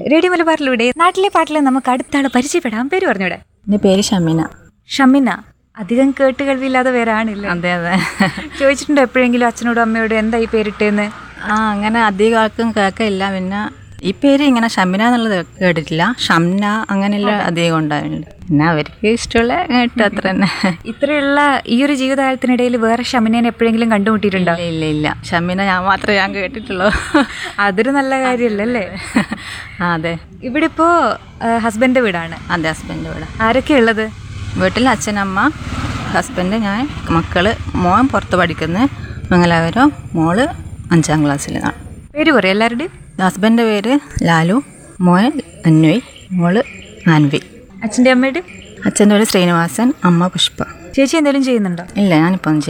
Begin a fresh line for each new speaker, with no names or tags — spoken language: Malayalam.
റേഡിയോ മലബാറിലൂടെ നാട്ടിലെ പാട്ടിൽ നമുക്ക് അടുത്ത ആളെ പരിചയപ്പെടാം പേര് പറഞ്ഞൂടെ
എൻ്റെ പേര് ഷമീന
ഷമിന അധികം കേട്ട് കേൾവിയില്ലാതെ വേറെ ആണില്ല
അതെ അതെ
ചോദിച്ചിട്ടുണ്ടോ എപ്പോഴെങ്കിലും അച്ഛനോടും അമ്മയോടും എന്താ ഈ പേരിട്ടേന്ന്
ആ അങ്ങനെ അധികം ആർക്കും കേൾക്കില്ല പിന്നെ ഈ പേര് ഇങ്ങനെ ഷമിന എന്നുള്ളത് കേട്ടിട്ടില്ല ഷംന അങ്ങനെയുള്ള അധികം ഉണ്ടായിട്ടുണ്ട് പിന്നെ അവർക്ക് ഇഷ്ടമുള്ള കേട്ടു അത്ര തന്നെ
ഇത്രയുള്ള ഈ ഒരു ജീവിതകാലത്തിനിടയിൽ വേറെ ഷമിനേനെ എപ്പോഴെങ്കിലും കണ്ടുമുട്ടിയിട്ടുണ്ടോ
ഇല്ല ഇല്ല ഇല്ല ഷമിന ഞാൻ മാത്രമേ ഞാൻ കേട്ടിട്ടുള്ളൂ
അതൊരു നല്ല കാര്യമല്ലേ
ആ അതെ
ഇവിടെ ഇപ്പോ ഹസ്ബൻഡ് വീടാണ്
അതെ ഹസ്ബൻഡ് ഇവിടെ
ആരൊക്കെ ഉള്ളത്
വീട്ടിൽ അച്ഛനമ്മ ഹസ്ബൻഡ് ഞാൻ മക്കള് മോൻ പുറത്ത് പഠിക്കുന്നു മംഗലാപുരം മോള് അഞ്ചാം ക്ലാസ്സിലാണ്
പേര് പറയും എല്ലാവരുടെയും
ഹസ്ബൻഡ് പേര് ലാലു മോൻ അന്വയ് മോള് ആൻവി
അച്ഛൻ്റെ അമ്മയുടെയും
അച്ഛൻ്റെ പേര് ശ്രീനിവാസൻ അമ്മ പുഷ്പ
ചേച്ചി എന്തെങ്കിലും ചെയ്യുന്നുണ്ടോ
ഇല്ല ഞാനിപ്പം